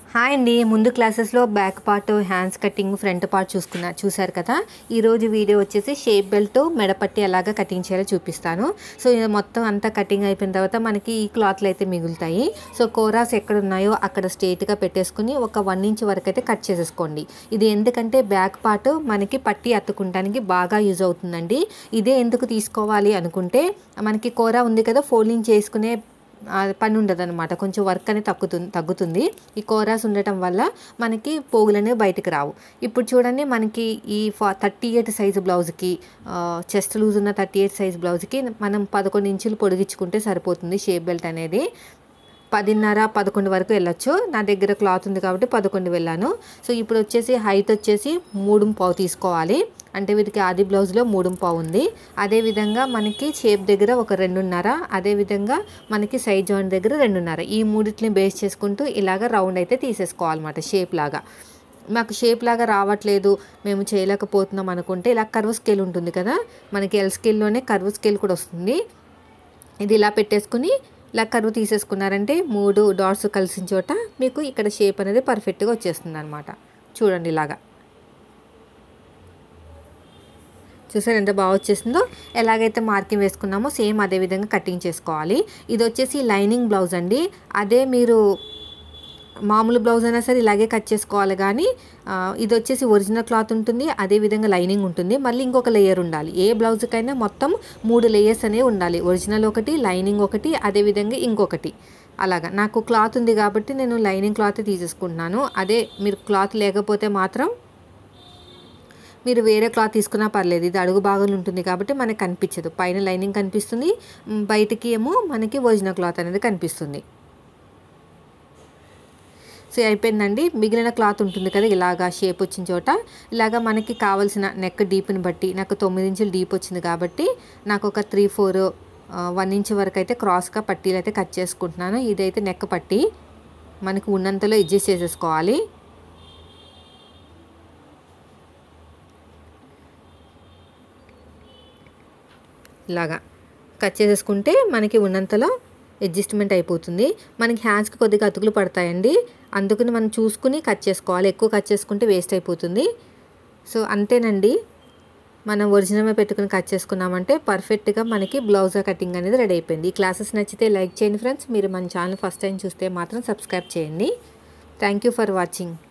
hi అండి ముందు క్లాసెస్లో back part hands cutting front part చూసుకున్నా చూశారు కదా ఈరోజు వీడియో వచ్చేసి షేప్ బెల్ట్ మెడపట్టి ఎలాగా కటింగ్ చేయాలో చూపిస్తాను సో ఇది మొత్తం అంతా కటింగ్ అయిపోయిన తర్వాత మనకి ఈ క్లాత్లు అయితే మిగులుతాయి సో కోరాస్ ఎక్కడ ఉన్నాయో అక్కడ స్ట్రేట్గా పెట్టేసుకుని ఒక వన్ ఇంచ్ వరకు అయితే కట్ చేసేసుకోండి ఇది ఎందుకంటే బ్యాక్ పార్ట్ మనకి పట్టి అత్తుకుంటానికి బాగా యూజ్ అవుతుందండి ఇదే ఎందుకు తీసుకోవాలి అనుకుంటే మనకి కూర ఉంది కదా ఫోల్డింగ్ చేసుకునే ఆ పని ఉండదు అనమాట కొంచెం వర్క్ అనేది తగ్గుతుంది తగ్గుతుంది ఈ కోరాస్ ఉండటం వల్ల మనకి పోగులు అనేవి బయటకు రావు ఇప్పుడు చూడండి మనకి ఈ ఫా థర్టీ ఎయిట్ సైజు బ్లౌజ్కి చెస్ట్ లూజ్ ఉన్న థర్టీ ఎయిట్ సైజ్ బ్లౌజ్కి మనం పదకొండు ఇంచులు పొడిగించుకుంటే సరిపోతుంది షేప్ బెల్ట్ అనేది పదిన్నర పదకొండు వరకు వెళ్ళొచ్చు నా దగ్గర క్లాత్ ఉంది కాబట్టి పదకొండు వెళ్ళాను సో ఇప్పుడు వచ్చేసి హైట్ వచ్చేసి మూడు పావు తీసుకోవాలి అంటే వీటికి ఆది బ్లౌజ్లో మూడు పావు ఉంది అదేవిధంగా మనకి షేప్ దగ్గర ఒక రెండున్నర అదేవిధంగా మనకి సైడ్ జాయింట్ దగ్గర రెండున్నర ఈ మూడింటిని బేస్ చేసుకుంటూ ఇలాగ రౌండ్ అయితే తీసేసుకోవాలన్నమాట షేప్ లాగా మాకు షేప్ లాగా రావట్లేదు మేము చేయలేకపోతున్నాం అనుకుంటే ఇలా కర్వ్ స్కేల్ ఉంటుంది కదా మనకి ఎల్ స్కేల్లోనే కర్వ్ స్కేల్ కూడా వస్తుంది ఇది ఇలా పెట్టేసుకుని ఇలా కరువు తీసేసుకున్నారంటే మూడు డాట్స్ కలిసిన చోట మీకు ఇక్కడ షేప్ అనేది పర్ఫెక్ట్గా వచ్చేస్తుంది అనమాట చూడండి ఇలాగా చూసారు ఎంత బాగా వచ్చేసిందో ఎలాగైతే మార్కింగ్ వేసుకున్నామో సేమ్ అదే విధంగా కటింగ్ చేసుకోవాలి ఇది వచ్చేసి లైనింగ్ బ్లౌజ్ అండి అదే మీరు మామూలు బ్లౌజ్ అయినా సరే ఇలాగే కట్ చేసుకోవాలి కానీ ఆ, ఇది వచ్చేసి ఒరిజినల్ క్లాత్ ఉంటుంది అదేవిధంగా లైనింగ్ ఉంటుంది మళ్ళీ ఇంకొక లేయర్ ఉండాలి ఏ బ్లౌజ్కైనా మొత్తం మూడు లేయర్స్ అనేవి ఉండాలి ఒరిజినల్ ఒకటి లైనింగ్ ఒకటి అదేవిధంగా ఇంకొకటి అలాగా నాకు క్లాత్ ఉంది కాబట్టి నేను లైనింగ్ క్లాత్ తీసేసుకుంటున్నాను అదే మీరు క్లాత్ లేకపోతే మాత్రం మీరు వేరే క్లాత్ తీసుకున్నా పర్లేదు ఇది అడుగు భాగంలో ఉంటుంది కాబట్టి మనకి కనిపించదు పైన లైనింగ్ కనిపిస్తుంది మ్, బయటికి ఏమో మనకి ఒరిజినల్ క్లాత్ అనేది కనిపిస్తుంది సో అయిపోయిందండి మిగిలిన క్లాత్ ఉంటుంది కదా ఇలాగా షేప్ వచ్చిన చోట ఇలాగా మనకి కావాల్సిన నెక్ డీప్ని బట్టి నాకు తొమ్మిది ఇంచులు డీప్ వచ్చింది కాబట్టి నాకు ఒక త్రీ ఫోర్ వన్ ఇంచ్ వరకు అయితే క్రాస్గా పట్టీలు అయితే కట్ చేసుకుంటున్నాను ఇదైతే నెక్ పట్టి మనకి ఉన్నంతలో అడ్జస్ట్ చేసేసుకోవాలి ఇలాగా కట్ చేసేసుకుంటే మనకి ఉన్నంతలో అడ్జస్ట్మెంట్ అయిపోతుంది మనకి హ్యాండ్స్కి కొద్దిగా అతుకులు పడతాయండి అందుకని మనం చూసుకుని కట్ చేసుకోవాలి ఎక్కువ కట్ చేసుకుంటే వేస్ట్ అయిపోతుంది సో అంతేనండి మనం ఒరిజినల్గా పెట్టుకుని కట్ చేసుకున్నామంటే పర్ఫెక్ట్గా మనకి బ్లౌజ్ కటింగ్ అనేది రెడీ అయిపోయింది ఈ క్లాసెస్ నచ్చితే లైక్ చేయండి ఫ్రెండ్స్ మీరు మన ఛానల్ ఫస్ట్ టైం చూస్తే మాత్రం సబ్స్క్రైబ్ చేయండి థ్యాంక్ యూ ఫర్ వాచింగ్